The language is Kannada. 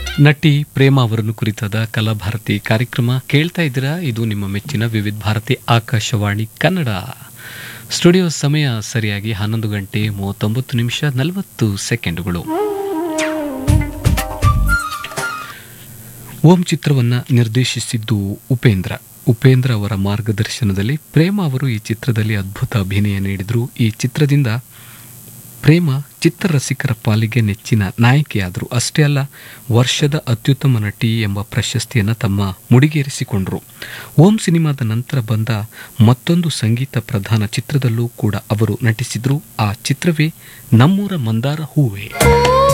ನಟಿ ಪ್ರೇಮ ಅವರನ್ನು ಕುರಿತಾದ ಕಲಾಭಾರತಿ ಕಾರ್ಯಕ್ರಮ ಕೇಳ್ತಾ ಇದ್ದೀರಾ ಇದು ನಿಮ್ಮ ಮೆಚ್ಚಿನ ವಿವಿಧ ಭಾರತಿ ಆಕಾಶವಾಣಿ ಕನ್ನಡ ಸ್ಟುಡಿಯೋ ಸಮಯ ಸರಿಯಾಗಿ ಹನ್ನೊಂದು ಗಂಟೆ ಮೂವತ್ತೊಂಬತ್ತು ನಿಮಿಷ ನಲವತ್ತು ಸೆಕೆಂಡುಗಳು ಓಂ ಚಿತ್ರವನ್ನ ನಿರ್ದೇಶಿಸಿದ್ದು ಉಪೇಂದ್ರ ಉಪೇಂದ್ರ ಅವರ ಮಾರ್ಗದರ್ಶನದಲ್ಲಿ ಪ್ರೇಮ ಅವರು ಈ ಚಿತ್ರದಲ್ಲಿ ಅದ್ಭುತ ಅಭಿನಯ ನೀಡಿದರು ಈ ಚಿತ್ರದಿಂದ ಪ್ರೇಮ ಚಿತ್ರರಸಿಕರ ಪಾಲಿಗೆ ನೆಚ್ಚಿನ ನಾಯಕಿಯಾದರು ಅಷ್ಟೇ ಅಲ್ಲ ವರ್ಷದ ಅತ್ಯುತ್ತಮ ನಟಿ ಎಂಬ ಪ್ರಶಸ್ತಿಯನ್ನು ತಮ್ಮ ಮುಡಿಗೇರಿಸಿಕೊಂಡರು ಓಂ ಸಿನಿಮಾದ ನಂತರ ಬಂದ ಮತ್ತೊಂದು ಸಂಗೀತ ಪ್ರಧಾನ ಚಿತ್ರದಲ್ಲೂ ಕೂಡ ಅವರು ನಟಿಸಿದ್ರು ಆ ಚಿತ್ರವೇ ನಮ್ಮೂರ ಮಂದಾರ ಹೂವೇ